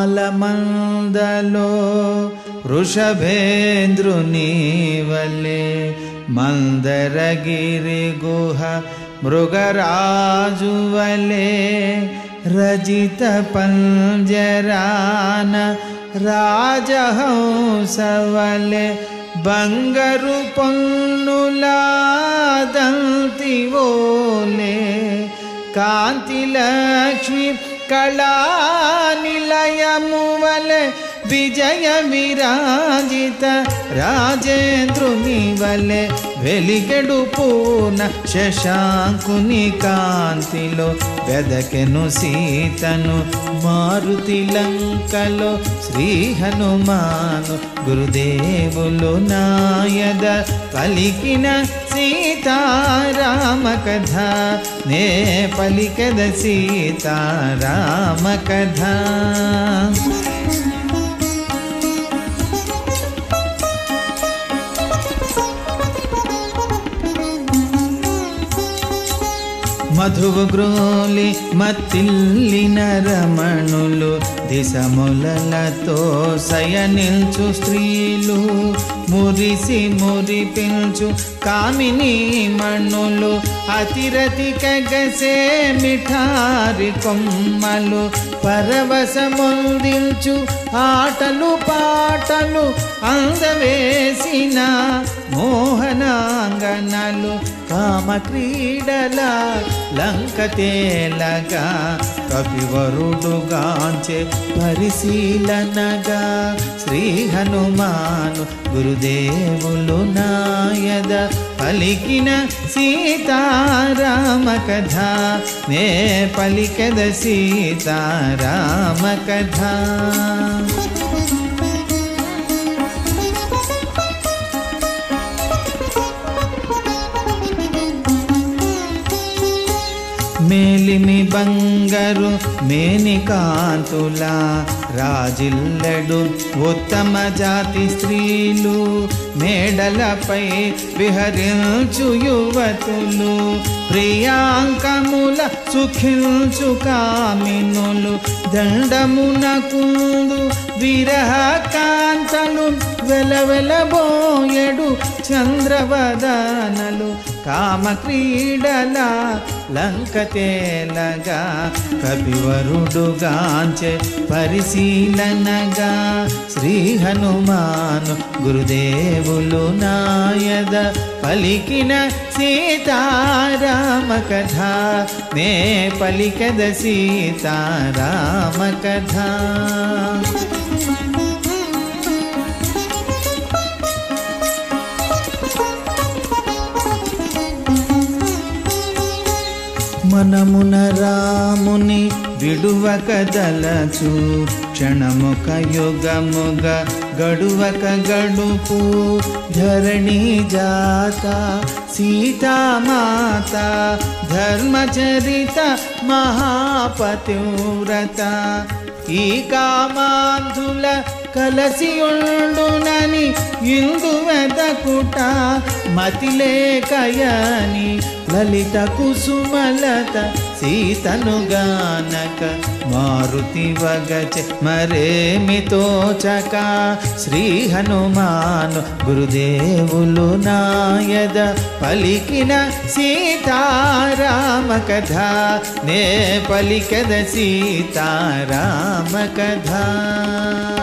మాలమందలో వృషభేంద్రుని వలె మందరగిరి గుహ మృగరాజు వలె రజిత పంజరాన రాజహంస వలె బంగరు పొన్నులాదంతి ఓలే కాంతిలక్ష్మి కళానిలయము వలె విజయ విరాజిత రాజేంద్రుని వలె వెలిగెడు పూర్ణ శశాంకుని కాంతిలో వెదకెను సీతను మారుతి లంకలో శ్రీ హనుమాను గురుదేవులు నాయద పలికిన సీతారామ కథ నే పలికద సీతారామ కథ మధువు గ్రోలి మత్తిల్లిన రమణులు దిశములతో సయనిల్చు స్త్రీలు మురిసి మురిపించు కామిని మణులు అతిరతి కగసే మిఠారి కొమ్మలు పరవశముందించు ఆటలు పాటలు అందవేసిన మోహనాంగనలు కామ క్రీడల లంక తేలగా కపివరుడుగాంచే పరిశీలనగా శ్రీ హనుమాను గురుదేవులు నాయద పలికిన సీతారామ కథ నే పలికద సీతారామ కథ మేలిమి బంగరు మేని కాంతుల రాజిల్లడు ఉత్తమ జాతి స్త్రీలు మేడలపై విహరించు యువతులు ప్రియాంకముల సుఖించు కామినులు దండమునకుందు విరహ కాంతలు వెలవెలబోయడు చంద్రవదనలు కామ క్రీడల లంక తేలగా కపివరుడుగాంచె పరిశీలనగా శ్రీ హనుమాను గురుదేవులు నాయద పలికిన సీతారామ కథ నే పలికద సీతారామ కథ మనమున రాముని విడువక దలచు క్షణముఖ యుగముగ గడువక గడుపు ధరణి జాత సీతామాత ధర్మచరిత మహాపతివ్రత ఈ కామాంధుల కలసియుండునని ఇందు వెదకుట మతిలేకయని లలిత కుసుమలత సీతను గానక మారుతి వగచె మరేమి తోచక శ్రీ హనుమాను గురుదేవులు నాయద పలికిన సీతారామ కథ నే పలికద సీతారామ కథ